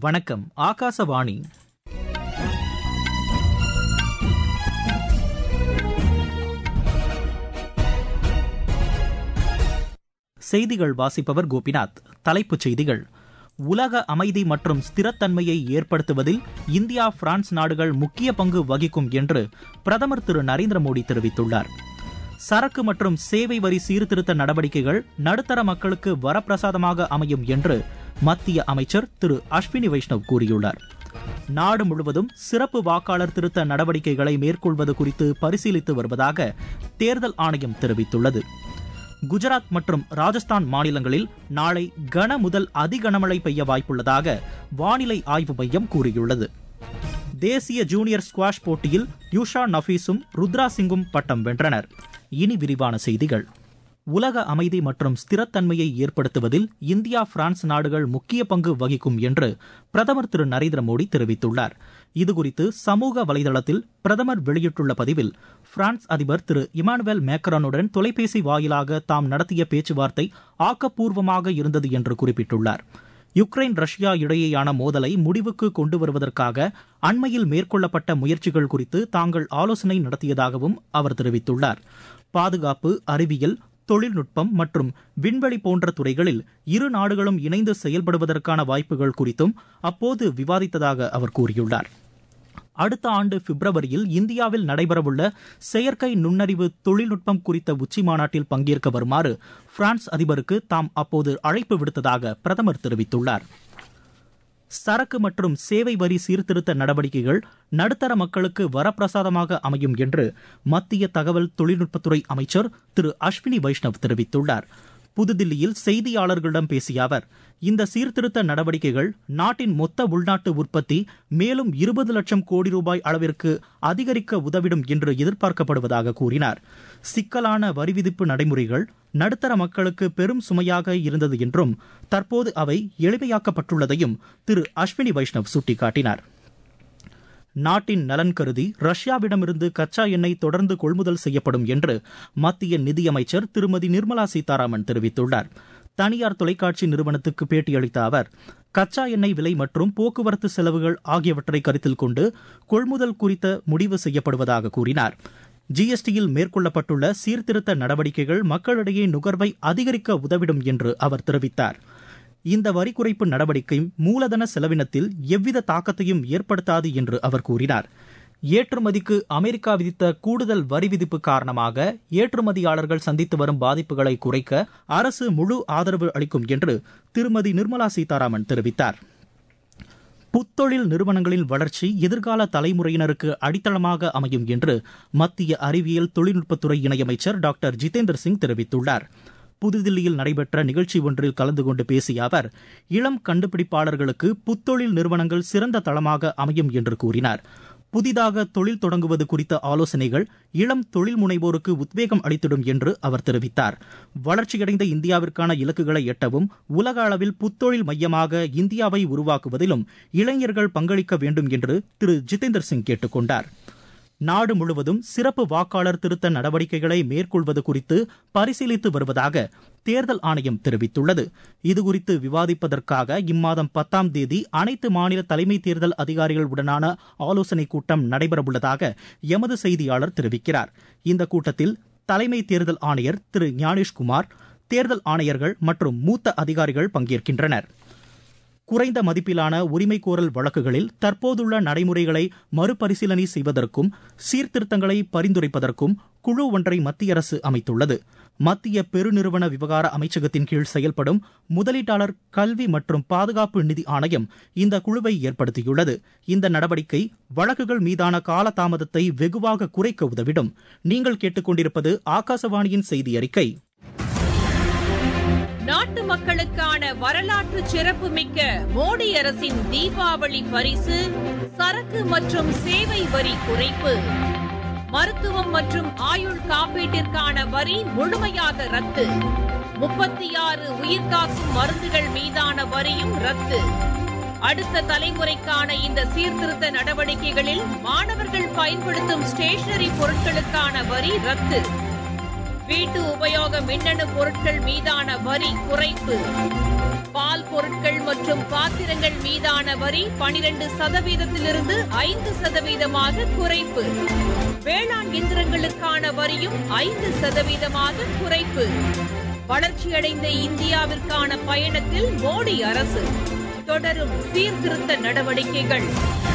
வணக்கம் ஆகாசவாணி செய்திகள் வாசிப்பவர் கோபிநாத் தலைப்புச் செய்திகள் உலக அமைதி மற்றும் ஸ்திரத்தன்மையை ஏற்படுத்துவதில் இந்தியா பிரான்ஸ் நாடுகள் முக்கிய பங்கு வகிக்கும் என்று பிரதமர் திரு நரேந்திர மோடி தெரிவித்துள்ளார் சரக்கு மற்றும் சேவை வரி சீர்திருத்த நடவடிக்கைகள் நடுத்தர மக்களுக்கு வரப்பிரசாதமாக அமையும் என்று மத்திய அமைச்சர் திரு அஸ்வினி வைஷ்ணவ் கூறியுள்ளார் நாடு முழுவதும் சிறப்பு வாக்காளர் திருத்த நடவடிக்கைகளை மேற்கொள்வது குறித்து பரிசீலித்து வருவதாக தேர்தல் ஆணையம் தெரிவித்துள்ளது குஜராத் மற்றும் ராஜஸ்தான் மாநிலங்களில் நாளை கன முதல் அதிகனமழை பெய்ய வாய்ப்புள்ளதாக வானிலை ஆய்வு மையம் கூறியுள்ளது தேசிய ஜூனியர் ஸ்குவாஷ் போட்டியில் யூஷா நஃபீஸும் ருத்ரா சிங்கும் பட்டம் வென்றனர் இனி விரிவான செய்திகள் உலக அமைதி மற்றும் ஸ்திரத்தன்மையை ஏற்படுத்துவதில் இந்தியா பிரான்ஸ் நாடுகள் முக்கிய பங்கு வகிக்கும் என்று பிரதமர் திரு நரேந்திர மோடி தெரிவித்துள்ளார் இதுகுறித்து சமூக வலைதளத்தில் பிரதமர் வெளியிட்டுள்ள பதிவில் பிரான்ஸ் அதிபர் திரு இமானுவேல் மேக்ரானுடன் தொலைபேசி வாயிலாக தாம் நடத்திய பேச்சுவார்த்தை ஆக்கப்பூர்வமாக இருந்தது என்று குறிப்பிட்டுள்ளார் யுக்ரைன் ரஷ்யா இடையேயான மோதலை முடிவுக்கு கொண்டு வருவதற்காக அண்மையில் மேற்கொள்ளப்பட்ட முயற்சிகள் குறித்து தாங்கள் ஆலோசனை நடத்தியதாகவும் அவர் தெரிவித்துள்ளார் பாதுகாப்பு அறிவியல் தொழில்நுட்பம் மற்றும் விண்வெளி போன்ற துறைகளில் இரு நாடுகளும் இணைந்து செயல்படுவதற்கான வாய்ப்புகள் குறித்தும் அப்போது விவாதித்ததாக அவர் கூறியுள்ளார் அடுத்த ஆண்டு பிப்ரவரியில் இந்தியாவில் நடைபெறவுள்ள செயற்கை நுண்ணறிவு தொழில்நுட்பம் குறித்த உச்சி மாநாட்டில் பங்கேற்க வருமாறு பிரான்ஸ் அதிபருக்கு தாம் அப்போது அழைப்பு விடுத்ததாக பிரதமர் தெரிவித்துள்ளார் சரக்கு மற்றும் சேவை வரி சீர்திருத்த நடவடிக்கைகள் நடுத்தர மக்களுக்கு வரப்பிரசாதமாக அமையும் என்று மத்திய தகவல் தொழில்நுட்பத்துறை அமைச்சர் திரு அஸ்வினி வைஷ்ணவ் தெரிவித்துள்ளார் புதுதில்லியில் செய்தியாளர்களிடம் பேசிய அவர் இந்த சீர்திருத்த நடவடிக்கைகள் நாட்டின் மொத்த உள்நாட்டு உற்பத்தி மேலும் இருபது லட்சம் கோடி ரூபாய் அளவிற்கு அதிகரிக்க உதவிடும் என்று எதிர்பார்க்கப்படுவதாக கூறினார் சிக்கலான வரி விதிப்பு நடைமுறைகள் நடுத்தர மக்களுக்கு பெரும் சுமையாக இருந்தது என்றும் தற்போது அவை எளிமையாக்கப்பட்டுள்ளதையும் திரு அஸ்வினி வைஷ்ணவ் சுட்டிக்காட்டினார் நாட்டின் நலன் கருதி ரஷ்யாவிடமிருந்து கச்சா எண்ணெய் தொடர்ந்து கொள்முதல் செய்யப்படும் என்று மத்திய நிதியமைச்சர் திருமதி நிர்மலா சீதாராமன் தெரிவித்துள்ளார் தனியார் தொலைக்காட்சி நிறுவனத்துக்கு பேட்டியளித்த அவர் கச்சா எண்ணெய் விலை மற்றும் போக்குவரத்து செலவுகள் ஆகியவற்றை கருத்தில் கொண்டு கொள்முதல் குறித்த முடிவு செய்யப்படுவதாக கூறினார் ஜிஎஸ்டியில் மேற்கொள்ளப்பட்டுள்ள சீர்திருத்த நடவடிக்கைகள் மக்களிடையே நுகர்வை அதிகரிக்க உதவிடும் என்று அவர் தெரிவித்தார் இந்த வரி குறைப்பு நடவடிக்கை மூலதன செலவினத்தில் எவ்வித தாக்கத்தையும் ஏற்படுத்தாது என்று அவர் கூறினார் ஏற்றுமதிக்கு அமெரிக்கா விதித்த கூடுதல் வரி விதிப்பு காரணமாக ஏற்றுமதியாளர்கள் சந்தித்து வரும் பாதிப்புகளை குறைக்க அரசு முழு ஆதரவு அளிக்கும் என்று திருமதி நிர்மலா சீதாராமன் தெரிவித்தார் புத்தொழில் நிறுவனங்களின் வளர்ச்சி எதிர்கால தலைமுறையினருக்கு அடித்தளமாக அமையும் என்று மத்திய அறிவியல் தொழில்நுட்பத்துறை இணையமைச்சர் டாக்டர் ஜிதேந்திர சிங் தெரிவித்துள்ளார் புதுதில்லியில் நடைபெற்ற நிகழ்ச்சி ஒன்றில் கலந்து கொண்டு பேசிய அவர் இளம் கண்டுபிடிப்பாளர்களுக்கு புத்தொழில் நிறுவனங்கள் சிறந்த தளமாக அமையும் என்று கூறினார் புதிதாக தொழில் தொடங்குவது குறித்த ஆலோசனைகள் இளம் தொழில் முனைவோருக்கு உத்வேகம் அளித்திடும் என்று அவர் தெரிவித்தார் வளர்ச்சியடைந்த இந்தியாவிற்கான இலக்குகளை எட்டவும் உலக அளவில் புத்தொழில் மையமாக இந்தியாவை உருவாக்குவதிலும் இளைஞர்கள் பங்களிக்க வேண்டும் என்று திரு ஜிதேந்தர் சிங் கேட்டுக் கொண்டார் நாடு முழுவதும் சிறப்பு வாக்காளர் திருத்த நடவடிக்கைகளை மேற்கொள்வது குறித்து பரிசீலித்து வருவதாக தேர்தல் ஆணையம் தெரிவித்துள்ளது இதுகுறித்து விவாதிப்பதற்காக இம்மாதம் பத்தாம் தேதி அனைத்து மாநில தலைமை தேர்தல் அதிகாரிகள் உடனான ஆலோசனைக் கூட்டம் நடைபெறவுள்ளதாக எமது செய்தியாளர் தெரிவிக்கிறார் இந்த கூட்டத்தில் தலைமை தேர்தல் ஆணையர் திரு ஞானேஷ்குமார் தேர்தல் ஆணையர்கள் மற்றும் மூத்த அதிகாரிகள் பங்கேற்கின்றனர் குறைந்த மதிப்பிலான உரிமைகோரல் வழக்குகளில் தற்போதுள்ள நடைமுறைகளை மறுபரிசீலனை செய்வதற்கும் சீர்திருத்தங்களை பரிந்துரைப்பதற்கும் குழு ஒன்றை மத்திய அரசு அமைத்துள்ளது மத்திய பெருநிறுவன விவகார அமைச்சகத்தின் கீழ் செயல்படும் முதலீட்டாளர் கல்வி மற்றும் பாதுகாப்பு நிதி ஆணையம் இந்த குழுவை ஏற்படுத்தியுள்ளது இந்த நடவடிக்கை வழக்குகள் மீதான காலதாமதத்தை வெகுவாக குறைக்க உதவிடும் நீங்கள் கேட்டுக்கொண்டிருப்பது ஆகாசவாணியின் செய்தி அறிக்கை நாட்டு மக்களுக்கான வரலாற்று சிறப்புமிக்க மோடி அரசின் தீபாவளி பரிசு சரக்கு மற்றும் சேவை வரி குறைப்பு மருத்துவம் மற்றும் ஆயுள் காப்பீட்டிற்கான வரி முழுமையாக ரத்து முப்பத்தி ஆறு உயிர்காக்கும் மருந்துகள் மீதான வரியும் ரத்து அடுத்த தலைமுறைக்கான இந்த சீர்திருத்த நடவடிக்கைகளில் மாணவர்கள் பயன்படுத்தும் ஸ்டேஷனரி பொருட்களுக்கான வரி ரத்து வீட்டு உபயோக மின்னணு பொருட்கள் மீதான வரி குறைப்பு பால் பொருட்கள் மற்றும் பாத்திரங்கள் மீதான வரி பனிரெண்டு சதவீதத்திலிருந்து ஐந்து சதவீதமாக குறைப்பு வேளாண் இயந்திரங்களுக்கான வரியும் ஐந்து சதவீதமாக குறைப்பு வளர்ச்சியடைந்த இந்தியாவிற்கான பயணத்தில் மோடி அரசு தொடரும் சீர்திருத்த நடவடிக்கைகள்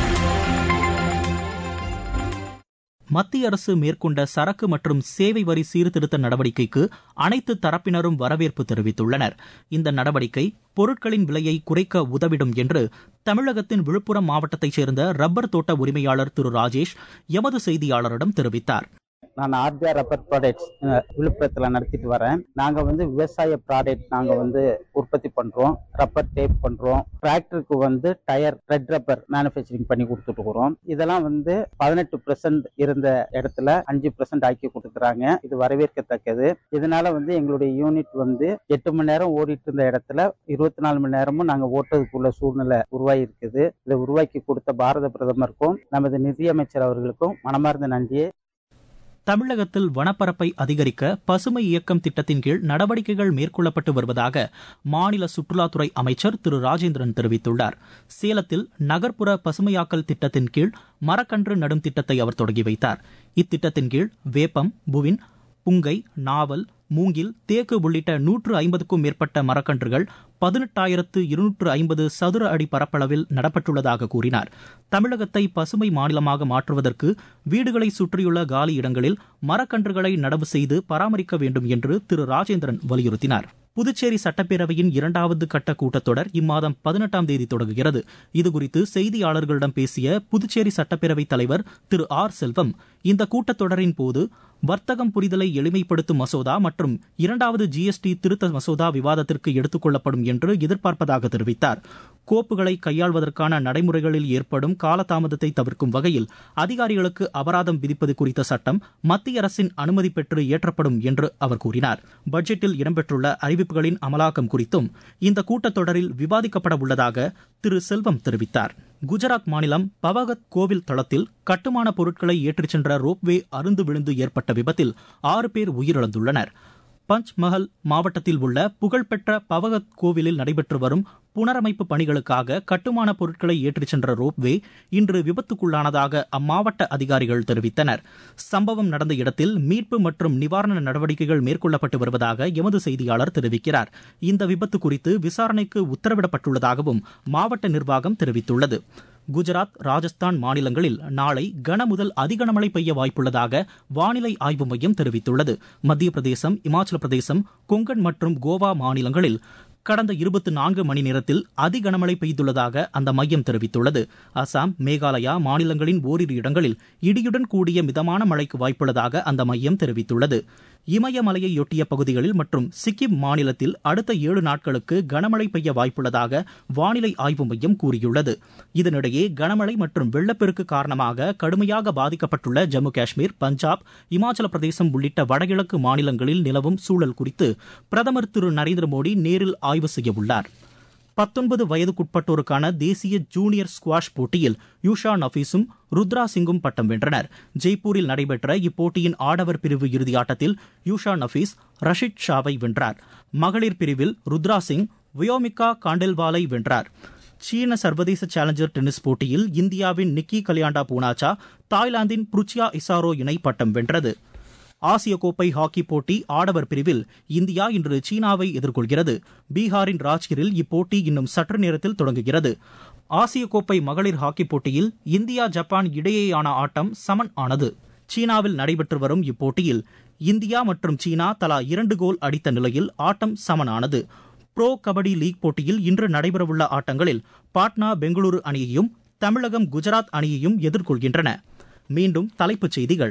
மத்திய அரசு மேற்கொண்ட சரக்கு மற்றும் சேவை வரி சீர்திருத்த நடவடிக்கைக்கு அனைத்து தரப்பினரும் வரவேற்பு தெரிவித்துள்ளனர் இந்த நடவடிக்கை பொருட்களின் விலையை குறைக்க உதவிடும் என்று தமிழகத்தின் விழுப்புரம் மாவட்டத்தைச் சேர்ந்த ரப்பர் தோட்ட உரிமையாளர் திரு ராஜேஷ் எமது செய்தியாளரிடம் தெரிவித்தார் நான் ஆர்பிஆர் ரப்பர் ப்ராடக்ட்ஸ் விழுப்புரத்தில் நடத்திட்டு வரேன் நாங்கள் வந்து விவசாய ப்ராடக்ட் நாங்கள் வந்து உற்பத்தி பண்ணுறோம் ரப்பர் டேப் பண்ணுறோம் டிராக்டருக்கு வந்து டயர் ரெட் ரப்பர் மேனுஃபேக்சரிங் பண்ணி கொடுத்துட்டு இருக்கிறோம் இதெல்லாம் வந்து பதினெட்டு பெர்சன்ட் இருந்த இடத்துல அஞ்சு பெர்சன்ட் ஆக்கி கொடுக்குறாங்க இது வரவேற்கத்தக்கது இதனால வந்து எங்களுடைய யூனிட் வந்து எட்டு மணி நேரம் ஓடிட்டு இருந்த இடத்துல இருபத்தி நாலு மணி நேரமும் நாங்கள் ஓட்டுறதுக்குள்ள சூழ்நிலை உருவாகி இருக்குது இதை உருவாக்கி கொடுத்த பாரத பிரதமருக்கும் நமது நிதியமைச்சர் அவர்களுக்கும் மனமார்ந்த நன்றியை தமிழகத்தில் வனப்பரப்பை அதிகரிக்க பசுமை இயக்கம் திட்டத்தின் கீழ் நடவடிக்கைகள் மேற்கொள்ளப்பட்டு வருவதாக மாநில சுற்றுலாத்துறை அமைச்சர் திரு ராஜேந்திரன் தெரிவித்துள்ளார் சேலத்தில் நகர்ப்புற பசுமையாக்கல் திட்டத்தின் கீழ் மரக்கன்று நடும் திட்டத்தை அவர் தொடங்கி வைத்தார் இத்திட்டத்தின் கீழ் வேப்பம் புவின் புங்கை நாவல் மூங்கில் தேக்கு உள்ளிட்ட நூற்று ஐம்பதுக்கும் மேற்பட்ட மரக்கன்றுகள் பதினெட்டாயிரத்து இருநூற்று ஐம்பது சதுர அடி பரப்பளவில் நடப்பட்டுள்ளதாக கூறினார் தமிழகத்தை பசுமை மாநிலமாக மாற்றுவதற்கு வீடுகளை சுற்றியுள்ள காலி இடங்களில் மரக்கன்றுகளை நடவு செய்து பராமரிக்க வேண்டும் என்று திரு ராஜேந்திரன் வலியுறுத்தினார் புதுச்சேரி சட்டப்பேரவையின் இரண்டாவது கட்ட கூட்டத்தொடர் இம்மாதம் பதினெட்டாம் தேதி தொடங்குகிறது இதுகுறித்து செய்தியாளர்களிடம் பேசிய புதுச்சேரி சட்டப்பேரவைத் தலைவர் திரு ஆர் செல்வம் இந்த கூட்டத்தொடரின் போது வர்த்தகம் புரிதலை எளிமைப்படுத்தும் மசோதா மற்றும் இரண்டாவது ஜிஎஸ்டி திருத்த மசோதா விவாதத்திற்கு எடுத்துக் கொள்ளப்படும் என்று எதிர்பார்ப்பதாக தெரிவித்தார் கோப்புகளை கையாள்வதற்கான நடைமுறைகளில் ஏற்படும் காலதாமதத்தை தவிர்க்கும் வகையில் அதிகாரிகளுக்கு அபராதம் விதிப்பது குறித்த சட்டம் மத்திய அரசின் அனுமதி பெற்று இயற்றப்படும் என்று அவர் கூறினார் பட்ஜெட்டில் இடம்பெற்றுள்ள அறிவிப்புகளின் அமலாக்கம் குறித்தும் இந்த கூட்டத்தொடரில் விவாதிக்கப்பட உள்ளதாக திரு செல்வம் தெரிவித்தார் குஜராத் மாநிலம் பவகத் கோவில் தளத்தில் கட்டுமான பொருட்களை ஏற்றிச் சென்ற ரோப்வே அருந்து விழுந்து ஏற்பட்ட விபத்தில் ஆறு பேர் உயிரிழந்துள்ளனர் பஞ்ச்மஹல் மாவட்டத்தில் உள்ள புகழ்பெற்ற பவகத் கோவிலில் நடைபெற்று வரும் புனரமைப்பு பணிகளுக்காக கட்டுமான பொருட்களை ஏற்றிச் சென்ற ரோப்வே இன்று விபத்துக்குள்ளானதாக அம்மாவட்ட அதிகாரிகள் தெரிவித்தனர் சம்பவம் நடந்த இடத்தில் மீட்பு மற்றும் நிவாரண நடவடிக்கைகள் மேற்கொள்ளப்பட்டு வருவதாக எமது செய்தியாளர் தெரிவிக்கிறார் இந்த விபத்து குறித்து விசாரணைக்கு உத்தரவிடப்பட்டுள்ளதாகவும் மாவட்ட நிர்வாகம் தெரிவித்துள்ளது குஜராத் ராஜஸ்தான் மாநிலங்களில் நாளை கனமுதல் அதிகனமழை பெய்ய வாய்ப்புள்ளதாக வானிலை ஆய்வு மையம் தெரிவித்துள்ளது மத்திய பிரதேசம் இமாச்சல பிரதேசம் கொங்கன் மற்றும் கோவா மாநிலங்களில் கடந்த இருபத்தி நான்கு மணி நேரத்தில் அதி கனமழை பெய்துள்ளதாக அந்த மையம் தெரிவித்துள்ளது அசாம் மேகாலயா மாநிலங்களின் ஓரிரு இடங்களில் இடியுடன் கூடிய மிதமான மழைக்கு வாய்ப்புள்ளதாக அந்த மையம் தெரிவித்துள்ளது இமயமலையையொட்டிய பகுதிகளில் மற்றும் சிக்கிம் மாநிலத்தில் அடுத்த ஏழு நாட்களுக்கு கனமழை பெய்ய வாய்ப்புள்ளதாக வானிலை ஆய்வு மையம் கூறியுள்ளது இதனிடையே கனமழை மற்றும் வெள்ளப்பெருக்கு காரணமாக கடுமையாக பாதிக்கப்பட்டுள்ள ஜம்மு காஷ்மீர் பஞ்சாப் இமாச்சல பிரதேசம் உள்ளிட்ட வடகிழக்கு மாநிலங்களில் நிலவும் சூழல் குறித்து பிரதமர் திரு நரேந்திர மோடி நேரில் ஆய்வு செய்ய உள்ளார் பத்தொன்பது வயதுக்குட்பட்டோருக்கான தேசிய ஜூனியர் ஸ்குவாஷ் போட்டியில் யூஷா நஃபீஸும் ருத்ரா சிங்கும் பட்டம் வென்றனர் ஜெய்ப்பூரில் நடைபெற்ற இப்போட்டியின் ஆடவர் பிரிவு இறுதியாட்டத்தில் யூஷா நஃபீஸ் ரஷித் ஷாவை வென்றார் மகளிர் பிரிவில் ருத்ரா சிங் வியோமிகா காண்டெல்வாலை வென்றார் சீன சர்வதேச சேலஞ்சர் டென்னிஸ் போட்டியில் இந்தியாவின் நிக்கி கலியாண்டா பூனாச்சா தாய்லாந்தின் புருச்சியா இசாரோ இணை பட்டம் வென்றது ஆசிய கோப்பை ஹாக்கி போட்டி ஆடவர் பிரிவில் இந்தியா இன்று சீனாவை எதிர்கொள்கிறது பீகாரின் ராஜ்கிரில் இப்போட்டி இன்னும் சற்று நேரத்தில் தொடங்குகிறது ஆசிய கோப்பை மகளிர் ஹாக்கி போட்டியில் இந்தியா ஜப்பான் இடையேயான ஆட்டம் சமன் ஆனது சீனாவில் நடைபெற்று வரும் இப்போட்டியில் இந்தியா மற்றும் சீனா தலா இரண்டு கோல் அடித்த நிலையில் ஆட்டம் சமனானது புரோ கபடி லீக் போட்டியில் இன்று நடைபெறவுள்ள ஆட்டங்களில் பாட்னா பெங்களூரு அணியையும் தமிழகம் குஜராத் அணியையும் எதிர்கொள்கின்றன மீண்டும் தலைப்புச் செய்திகள்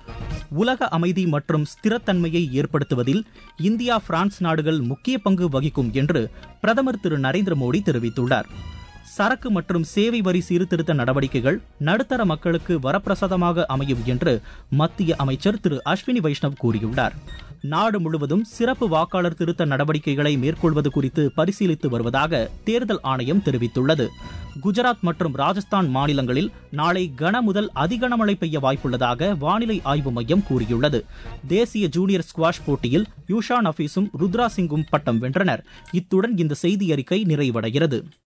உலக அமைதி மற்றும் ஸ்திரத்தன்மையை ஏற்படுத்துவதில் இந்தியா பிரான்ஸ் நாடுகள் முக்கிய பங்கு வகிக்கும் என்று பிரதமர் திரு நரேந்திர மோடி தெரிவித்துள்ளார் சரக்கு மற்றும் சேவை வரி சீர்திருத்த நடவடிக்கைகள் நடுத்தர மக்களுக்கு வரப்பிரசாதமாக அமையும் என்று மத்திய அமைச்சர் திரு அஸ்வினி வைஷ்ணவ் கூறியுள்ளார் நாடு முழுவதும் சிறப்பு வாக்காளர் திருத்த நடவடிக்கைகளை மேற்கொள்வது குறித்து பரிசீலித்து வருவதாக தேர்தல் ஆணையம் தெரிவித்துள்ளது குஜராத் மற்றும் ராஜஸ்தான் மாநிலங்களில் நாளை கன முதல் அதிகனமழை பெய்ய வாய்ப்புள்ளதாக வானிலை ஆய்வு மையம் கூறியுள்ளது தேசிய ஜூனியர் ஸ்குவாஷ் போட்டியில் யூஷா நஃபீஸும் ருத்ரா சிங்கும் பட்டம் வென்றனர் இத்துடன் இந்த செய்தி அறிக்கை நிறைவடைகிறது